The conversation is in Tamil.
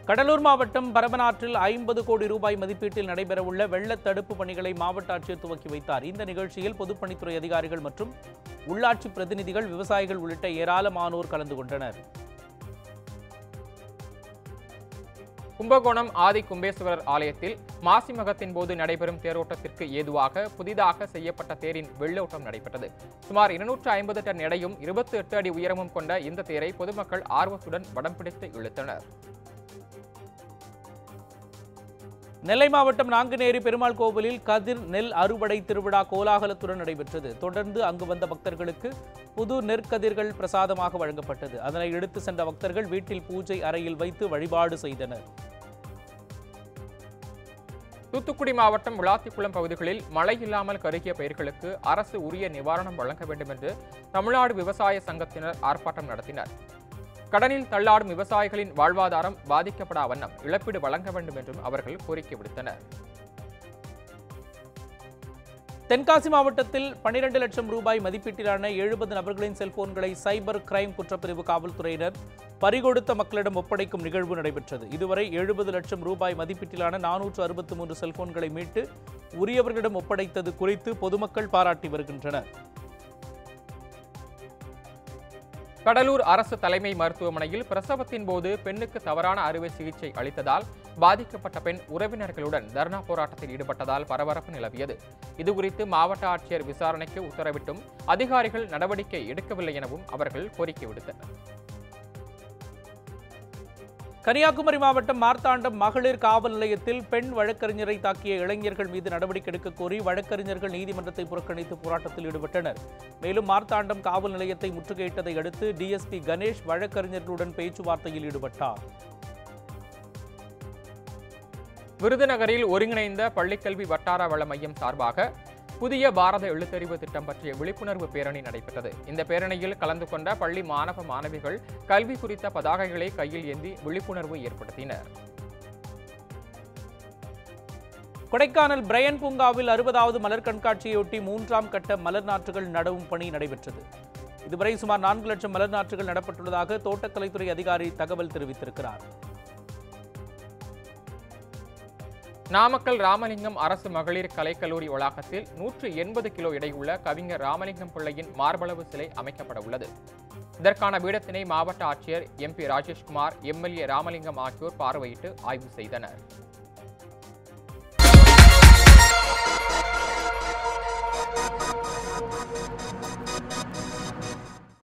கடலூர் மாவட்டம் பரபனாற்றில் ஐம்பது கோடி ரூபாய் மதிப்பீட்டில் நடைபெறவுள்ள வெள்ள தடுப்பு பணிகளை மாவட்ட ஆட்சியர் துவக்கி வைத்தார் இந்த நிகழ்ச்சியில் பொதுப்பணித்துறை அதிகாரிகள் மற்றும் உள்ளாட்சி பிரதிநிதிகள் விவசாயிகள் உள்ளிட்ட ஏராளமானோர் கலந்து கொண்டனர் கும்பகோணம் ஆதி கும்பேஸ்வரர் ஆலயத்தில் மாசி மகத்தின் போது நடைபெறும் தேரோட்டத்திற்கு ஏதுவாக புதிதாக செய்யப்பட்ட தேரின் வெள்ளோட்டம் நடைபெற்றது சுமார் இருநூற்று ஐம்பது டன் எடையும் இருபத்தி எட்டு அடி உயரமும் கொண்ட இந்த தேரை பொதுமக்கள் ஆர்வத்துடன் வடம் பிடித்து இழுத்தனர் நெல்லை மாவட்டம் நாங்குநேரி பெருமாள் கோவிலில் கதிர் நெல் அறுவடை திருவிழா கோலாகலத்துடன் நடைபெற்றது தொடர்ந்து அங்கு வந்த பக்தர்களுக்கு புது நெற்கதிர்கள் பிரசாதமாக வழங்கப்பட்டது அதனை எடுத்து சென்ற பக்தர்கள் வீட்டில் பூஜை அறையில் வைத்து வழிபாடு செய்தனர் தூத்துக்குடி மாவட்டம் விளாத்திக்குளம் பகுதிகளில் மழை இல்லாமல் கருகிய பயிர்களுக்கு அரசு உரிய நிவாரணம் வழங்க வேண்டும் என்று தமிழ்நாடு விவசாய சங்கத்தினர் ஆர்ப்பாட்டம் நடத்தினர் கடனில் தள்ளாடும் விவசாயிகளின் வாழ்வாதாரம் பாதிக்கப்படா வண்ணம் இழப்பீடு வழங்க வேண்டும் என்றும் அவர்கள் கோரிக்கை விடுத்தனர் தென்காசி மாவட்டத்தில் 12 லட்சம் ரூபாய் மதிப்பீட்டிலான எழுபது நபர்களின் செல்போன்களை சைபர் கிரைம் குற்றப்பிரிவு காவல்துறையினர் பறிகொடுத்த மக்களிடம் ஒப்படைக்கும் நிகழ்வு நடைபெற்றது இதுவரை எழுபது லட்சம் ரூபாய் மதிப்பீட்டிலான நானூற்று அறுபத்து மூன்று செல்போன்களை மீட்டு உரியவர்களிடம் ஒப்படைத்தது குறித்து பொதுமக்கள் பாராட்டி வருகின்றனர் கடலூர் அரசு தலைமை மருத்துவமனையில் பிரசவத்தின் போது பெண்ணுக்கு தவறான அறுவை சிகிச்சை அளித்ததால் பாதிக்கப்பட்ட பெண் உறவினர்களுடன் தர்ணா போராட்டத்தில் ஈடுபட்டதால் பரபரப்பு நிலவியது இதுகுறித்து மாவட்ட ஆட்சியர் விசாரணைக்கு உத்தரவிட்டும் அதிகாரிகள் நடவடிக்கை எடுக்கவில்லை எனவும் அவர்கள் கோரிக்கை விடுத்தனர் கன்னியாகுமரி மாவட்டம் மார்த்தாண்டம் மகளிர் காவல் நிலையத்தில் பெண் வழக்கறிஞரை தாக்கிய இளைஞர்கள் மீது நடவடிக்கை எடுக்க கோரி வழக்கறிஞர்கள் நீதிமன்றத்தை புறக்கணித்து போராட்டத்தில் ஈடுபட்டனர் மேலும் மார்த்தாண்டம் காவல் நிலையத்தை முற்றுகையிட்டதை அடுத்து டிஎஸ்பி கணேஷ் வழக்கறிஞர்களுடன் பேச்சுவார்த்தையில் ஈடுபட்டார் விருதுநகரில் ஒருங்கிணைந்த பள்ளிக்கல்வி வட்டார வள மையம் சார்பாக புதிய பாரத எழுத்தறிவு திட்டம் பற்றிய விழிப்புணர்வு பேரணி நடைபெற்றது இந்த பேரணியில் கலந்து கொண்ட பள்ளி மாணவ மாணவிகள் கல்வி குறித்த பதாகைகளை கையில் ஏந்தி விழிப்புணர்வு ஏற்படுத்தினர் கொடைக்கானல் பிரையன் பூங்காவில் அறுபதாவது மலர் கண்காட்சியொட்டி மூன்றாம் கட்ட மலர் நாற்றுகள் நடவும் பணி நடைபெற்றது இதுவரை சுமார் நான்கு லட்சம் மலர் நாற்றுகள் நடப்பட்டுள்ளதாக தோட்டக்கலைத்துறை அதிகாரி தகவல் தெரிவித்திருக்கிறார் நாமக்கல் ராமலிங்கம் அரசு மகளிர் கலைக்கல்லூரி வளாகத்தில் நூற்று எண்பது கிலோ எடையுள்ள கவிஞர் ராமலிங்கம் பிள்ளையின் மார்பளவு சிலை அமைக்கப்பட உள்ளது இதற்கான பீடத்தினை மாவட்ட ஆட்சியர் எம்பி ராஜேஷ்குமார் எம்எல்ஏ ராமலிங்கம் ஆகியோர் பார்வையிட்டு ஆய்வு செய்தனர்